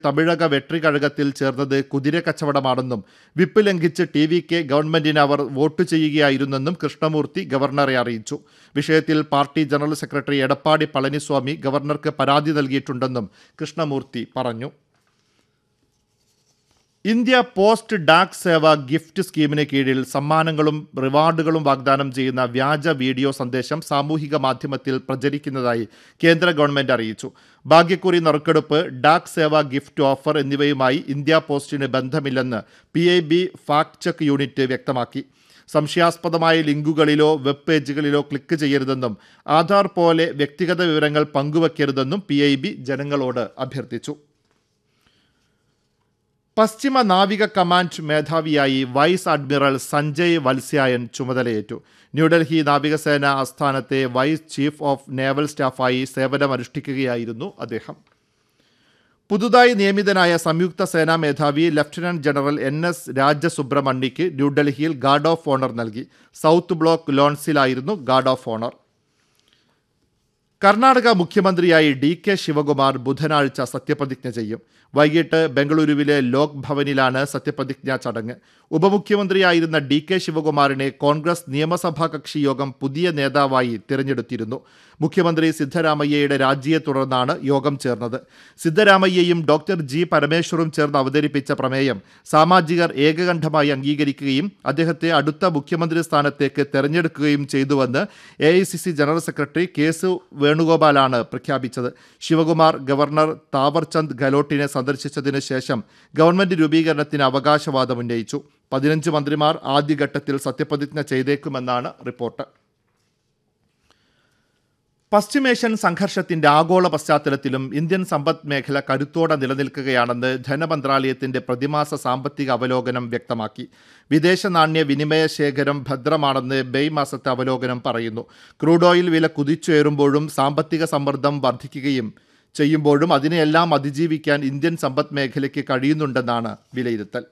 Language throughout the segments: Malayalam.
തമിഴക വെട്രികഴകത്തിൽ ചേർന്നത് കുതിര കച്ചവടമാണെന്നും വിപ്പ് ലംഘിച്ച് ടി വി കെ ഗവൺമെന്റിന് അവർ വോട്ട് ചെയ്യുകയായിരുന്നെന്നും കൃഷ്ണമൂർത്തി ഗവർണറെ അറിയിച്ചു വിഷയത്തിൽ party general secretary Edappadi Palaniswami ഗവർണർക്ക് പരാതി നൽകിയിട്ടുണ്ടെന്നും കൃഷ്ണമൂർത്തി പറഞ്ഞു India post Dak Seva gift സ്കീമിന് കീഴിൽ സമ്മാനങ്ങളും റിവാർഡുകളും വാഗ്ദാനം ചെയ്യുന്ന വ്യാജ വീഡിയോ സന്ദേശം സാമൂഹിക മാധ്യമത്തിൽ പ്രചരിക്കുന്നതായി കേന്ദ്ര ഗവൺമെന്റ് അറിയിച്ചു ഭാഗ്യക്കുറി നറുക്കെടുപ്പ് ഡാക് സേവ ഗിഫ്റ്റ് ഓഫർ എന്നിവയുമായി ഇന്ത്യ പോസ്റ്റിന് ബന്ധമില്ലെന്ന് P I B fact check unit വ്യക്തമാക്കി സംശയാസ്പദമായ ലിങ്കുകളിലോ വെബ് പേജുകളിലോ ക്ലിക്ക് ചെയ്യരുതെന്നും ആധാർ പോലെ വ്യക്തിഗത വിവരങ്ങൾ പങ്കുവയ്ക്കരുതെന്നും പി ജനങ്ങളോട് അഭ്യർത്ഥിച്ചു പശ്ചിമ നാവിക കമാൻഡ് മേധാവിയായി വൈസ് അഡ്മിറൽ സഞ്ജയ് വത്സ്യായൻ ചുമതലയേറ്റു ന്യൂഡൽഹി നാവികസേന ആസ്ഥാനത്തെ വൈസ് ചീഫ് ഓഫ് നേവൽ സ്റ്റാഫായി സേവനമനുഷ്ഠിക്കുകയായിരുന്നു അദ്ദേഹം പുതുതായി നിയമിതനായ സംയുക്ത സേനാ മേധാവി ലഫ്റ്റനന്റ് ജനറൽ എൻ എസ് രാജസുബ്രഹ്മണ്യയ്ക്ക് ന്യൂഡൽഹിയിൽ ഗാർഡ് ഓഫ് ഓണർ നൽകി സൗത്ത് ബ്ലോക്ക് ലോൺസിലായിരുന്നു ഗാർഡ് ഓഫ് ഓണർ കർണാടക മുഖ്യമന്ത്രിയായി ഡി കെ ശിവകുമാർ ബുധനാഴ്ച സത്യപ്രതിജ്ഞ ചെയ്യും വൈകിട്ട് ബംഗളൂരുവിലെ ലോക് ഭവനിലാണ് സത്യപ്രതിജ്ഞാ ചടങ്ങ് ഉപമുഖ്യമന്ത്രിയായിരുന്ന ഡി കെ ശിവകുമാറിനെ കോൺഗ്രസ് നിയമസഭാ കക്ഷി യോഗം പുതിയ നേതാവായി തിരഞ്ഞെടുത്തിരുന്നു മുഖ്യമന്ത്രി സിദ്ധരാമയ്യയുടെ രാജിയെ തുടർന്നാണ് യോഗം ചേർന്നത് സിദ്ധരാമയ്യയും ഡോക്ടർ ജി പരമേശ്വറും ചേർന്ന് അവതരിപ്പിച്ച പ്രമേയം സാമാജികർ ഏകകണ്ഠമായി അംഗീകരിക്കുകയും അദ്ദേഹത്തെ അടുത്ത മുഖ്യമന്ത്രി സ്ഥാനത്തേക്ക് തെരഞ്ഞെടുക്കുകയും ചെയ്തുവെന്ന് A general secretary K S വേണുഗോപാലാണ് പ്രഖ്യാപിച്ചത് ശിവകുമാർ ഗവർണർ താവർചന്ദ് ഗെഹ്ലോട്ടിനെ സന്ദർശിച്ചതിന് ശേഷം ഗവൺമെന്റ് രൂപീകരണത്തിന് അവകാശവാദം ഉന്നയിച്ചു പതിനഞ്ച് മന്ത്രിമാർ ആദ്യഘട്ടത്തിൽ സത്യപ്രതിജ്ഞ ചെയ്തേക്കുമെന്നാണ് റിപ്പോർട്ട് പശ്ചിമേഷ്യൻ സംഘർഷത്തിന്റെ ആഗോള പശ്ചാത്തലത്തിലും ഇന്ത്യൻ സമ്പദ് മേഖല കരുത്തോടെ നിലനിൽക്കുകയാണെന്ന് ധനമന്ത്രാലയത്തിന്റെ പ്രതിമാസ സാമ്പത്തിക അവലോകനം വ്യക്തമാക്കി വിദേശ നാണ്യ വിനിമയ ശേഖരം ഭദ്രമാണെന്ന് മെയ് മാസത്തെ അവലോകനം പറയുന്നു ക്രൂഡ് ഓയിൽ വില കുതിച്ചുയരുമ്പോഴും സാമ്പത്തിക സമ്മർദ്ദം വർദ്ധിക്കുകയും ചെയ്യുമ്പോഴും അതിനെയെല്ലാം അതിജീവിക്കാൻ ഇന്ത്യൻ സമ്പദ് മേഖലയ്ക്ക് കഴിയുന്നുണ്ടെന്നാണ് വിലയിരുത്തൽ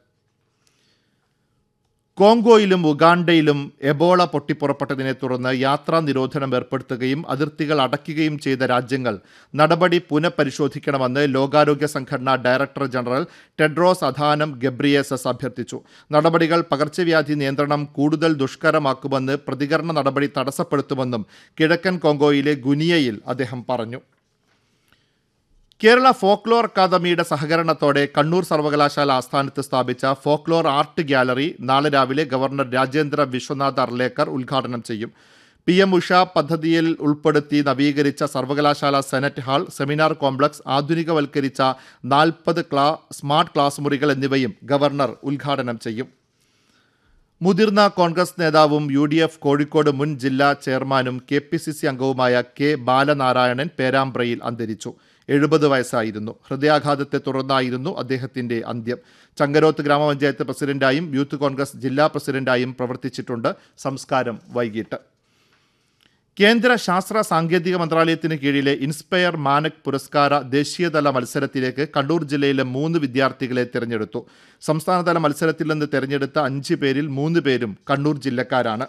കോങ്കോയിലും ഉഗാണ്ടയിലും എബോള പൊട്ടിപ്പുറപ്പെട്ടതിനെ തുടർന്ന് യാത്രാ നിരോധനം ഏർപ്പെടുത്തുകയും അതിർത്തികൾ അടയ്ക്കുകയും ചെയ്ത രാജ്യങ്ങൾ നടപടി പുനഃപരിശോധിക്കണമെന്ന് ലോകാരോഗ്യ സംഘടന director general Tedros Adhanom Ghebreyesus അഭ്യർത്ഥിച്ചു നടപടികൾ പകർച്ചവ്യാധി നിയന്ത്രണം കൂടുതൽ ദുഷ്കരമാക്കുമെന്ന് പ്രതികരണ നടപടി തടസ്സപ്പെടുത്തുമെന്നും കിഴക്കൻ കോങ്കോയിലെ ഗുനിയയിൽ അദ്ദേഹം പറഞ്ഞു കേരള ഫോക്ലോർ അക്കാദമിയുടെ സഹകരണത്തോടെ കണ്ണൂർ സർവകലാശാല ആസ്ഥാനത്ത് സ്ഥാപിച്ച ഫോക്ലോർ ആർട്ട് ഗ്യാലറി നാളെ രാവിലെ ഗവർണർ രാജേന്ദ്ര വിശ്വനാഥ് അർലേക്കർ ഉദ്ഘാടനം ചെയ്യും പി എം ഉഷ പദ്ധതിയിൽ ഉൾപ്പെടുത്തി നവീകരിച്ച സർവകലാശാല സെനറ്റ് ഹാൾ സെമിനാർ കോംപ്ലക്സ് ആധുനികവൽക്കരിച്ച നാൽപ്പത് ക്ലാ സ്മാർട്ട് ക്ലാസ് മുറികൾ എന്നിവയും ഗവർണർ ഉദ്ഘാടനം ചെയ്യും മുതിർന്ന കോൺഗ്രസ് നേതാവും യു ഡി എഫ് കോഴിക്കോട് മുൻ ജില്ലാ ചെയർമാനും കെ പി സി സി അംഗവുമായ കെ ബാലനാരായണൻ പേരാമ്പ്രയിൽ അന്തരിച്ചു എഴുപത് വയസ്സായിരുന്നു ഹൃദയാഘാതത്തെ തുടർന്നായിരുന്നു അദ്ദേഹത്തിന്റെ അന്ത്യം ചങ്കരോത്ത് ഗ്രാമപഞ്ചായത്ത് പ്രസിഡന്റായും യൂത്ത് കോൺഗ്രസ് ജില്ലാ പ്രസിഡന്റായും പ്രവർത്തിച്ചിട്ടുണ്ട് സംസ്കാരം വൈകിട്ട് കേന്ദ്ര ശാസ്ത്ര സാങ്കേതിക മന്ത്രാലയത്തിന് കീഴിലെ ഇൻസ്പയർ മാനക് പുരസ്കാര ദേശീയതല മത്സരത്തിലേക്ക് കണ്ണൂർ ജില്ലയിലെ മൂന്ന് വിദ്യാർത്ഥികളെ തിരഞ്ഞെടുത്തു സംസ്ഥാനതല മത്സരത്തിൽ നിന്ന് തിരഞ്ഞെടുത്ത അഞ്ച് പേരിൽ മൂന്ന് പേരും കണ്ണൂർ ജില്ലക്കാരാണ്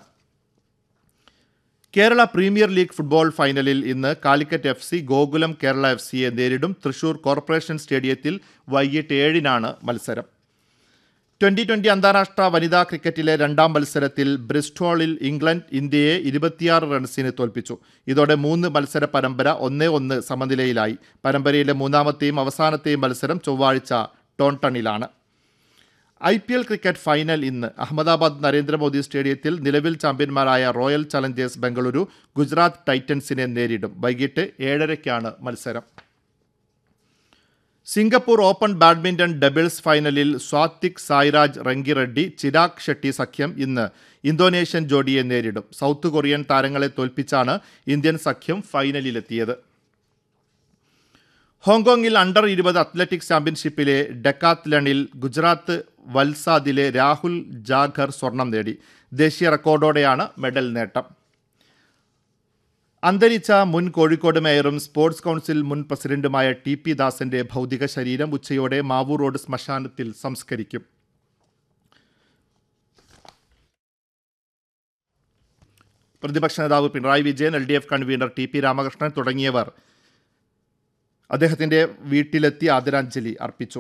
കേരള പ്രീമിയർ ലീഗ് ഫുട്ബോൾ ഫൈനലിൽ ഇന്ന് Calicut F C Gokulam Kerala F സിയെ നേരിടും തൃശൂർ കോർപ്പറേഷൻ സ്റ്റേഡിയത്തിൽ വൈകിട്ട് ഏഴിനാണ് മത്സരം ട്വന്റി ട്വന്റി അന്താരാഷ്ട്ര വനിതാ ക്രിക്കറ്റിലെ രണ്ടാം മത്സരത്തിൽ ബ്രിസ്റ്റോളിൽ ഇംഗ്ലണ്ട് ഇന്ത്യയെ ഇരുപത്തിയാറ് റൺസിന് തോൽപ്പിച്ചു ഇതോടെ മൂന്ന് മത്സര പരമ്പര ഒന്നേ ഒന്ന് സമനിലയിലായി പരമ്പരയിലെ മൂന്നാമത്തെയും അവസാനത്തെയും മത്സരം ചൊവ്വാഴ്ച ടോൺടണിലാണ് I P L cricket final ഇന്ന് അഹമ്മദാബാദ് നരേന്ദ്രമോദി സ്റ്റേഡിയത്തിൽ നിലവിൽ ചാമ്പ്യന്മാരായ റോയൽ ചലഞ്ചേഴ്സ് ബംഗളൂരു ഗുജറാത്ത് ടൈറ്റൻസിനെ നേരിടും വൈകിട്ട് ഏഴരയ്ക്കാണ് മത്സരം സിംഗപ്പൂർ ഓപ്പൺ ബാഡ്മിന്റൺ ഡബിൾസ് ഫൈനലിൽ സ്വാത്തിക് സായിരാജ് റെങ്കിറെഡ്ഡി ചിരാഗ് ഷെട്ടി സഖ്യം ഇന്ന് ഇന്തോനേഷ്യൻ ജോഡിയെ നേരിടും സൗത്ത് കൊറിയൻ താരങ്ങളെ തോൽപ്പിച്ചാണ് ഇന്ത്യൻ സഖ്യം ഫൈനലിലെത്തിയത് ഹോങ്കോങ്ങിൽ അണ്ടർ ഇരുപത് അത്ലറ്റിക്സ് ചാമ്പ്യൻഷിപ്പിലെ ഡെക്കാത്ലണിൽ ഗുജറാത്ത് വൽസാദിലെ രാഹുൽ ജാഖർ സ്വർണം നേടി ദേശീയ റെക്കോർഡോടെയാണ് മെഡൽ നേട്ടം അന്തരിച്ച മുൻ കോഴിക്കോട് മേയറും സ്പോർട്സ് കൗൺസിൽ മുൻ പ്രസിഡന്റുമായ ടി പി ദാസന്റെ ഭൗതിക ശരീരം ഉച്ചയോടെ മാവൂർ റോഡ് ശ്മശാനത്തിൽ സംസ്കരിക്കും പ്രതിപക്ഷ നേതാവ് Pinarayi Vijayan L D F convener T P Ramakrishnan തുടങ്ങിയവർ അദ്ദേഹത്തിന്റെ വീട്ടിലെത്തി ആദരാഞ്ജലി അർപ്പിച്ചു